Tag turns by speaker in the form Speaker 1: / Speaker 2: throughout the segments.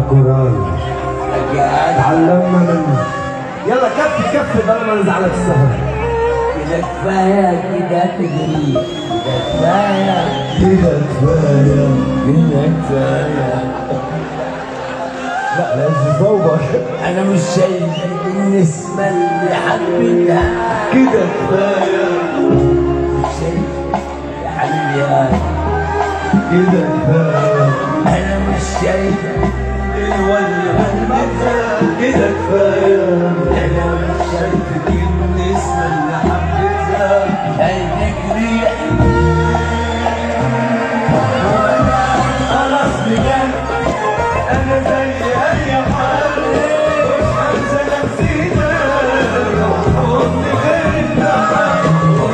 Speaker 1: قران
Speaker 2: قاعد
Speaker 1: تعلمنا منه يلا كفي كفي بدل ما نزعلك السهر
Speaker 2: كده كفايه كده تجري كده كفايه
Speaker 1: كده كفايه
Speaker 2: كده كفايه
Speaker 1: لا لازم صوبك
Speaker 2: انا مش شايف بالنسبه اللي حبيتها
Speaker 1: كده كفايه
Speaker 2: مش شايف يا حبيبي
Speaker 1: كده كفايه
Speaker 2: انا مش شايف الولي حبيتها
Speaker 1: كده كفايه
Speaker 2: انا مش شايف بالنسبه اللي حبيتها شايفك ريح خلاص بجد
Speaker 1: انا زي اي حد مش هنسى نفسي ده حضن غير النعم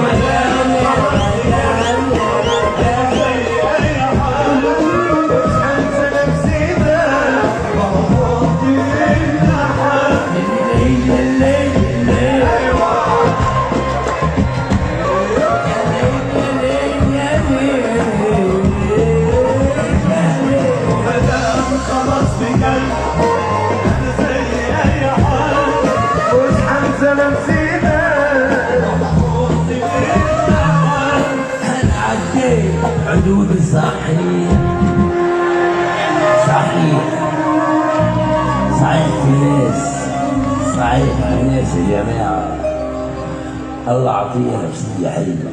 Speaker 1: زي اي حد مش هنسى نفسي ده حضن غير النعم
Speaker 2: الليل الليل الليل
Speaker 1: ايوه ومدام خلاص بجد انا زي اي حد مش هنسى نفسي ده حضن غير النعم
Speaker 2: عديت حدود صحيح صحيح صحيح في ناس صحيح في ناس يا جماعة الله عطيها نفسية حلوة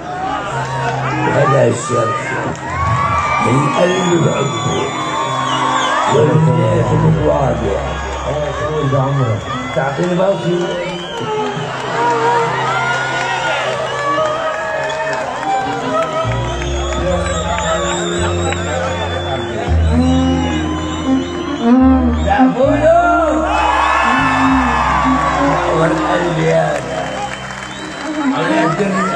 Speaker 2: هذا الشاب من قلب بحبه والناس بتواجه
Speaker 1: قول ده عمرك
Speaker 2: تعطيني باوشي لا فولو والقلب يا على الدم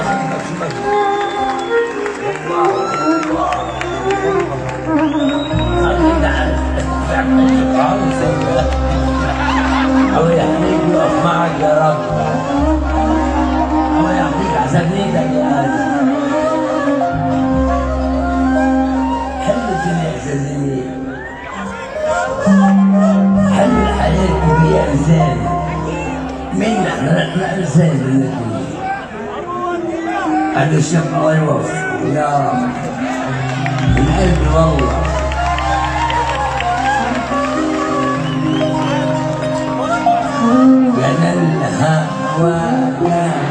Speaker 2: الله يحميك ويقف معك يا رب الله يحميك عشان ايدك يا ادم حل الدنيا احزازية حل حياتك يا انسان منا احنا احنا انسان بالنتيجة هذا الشاب الله يوفقه يا رب من قلبي والله كان الهوى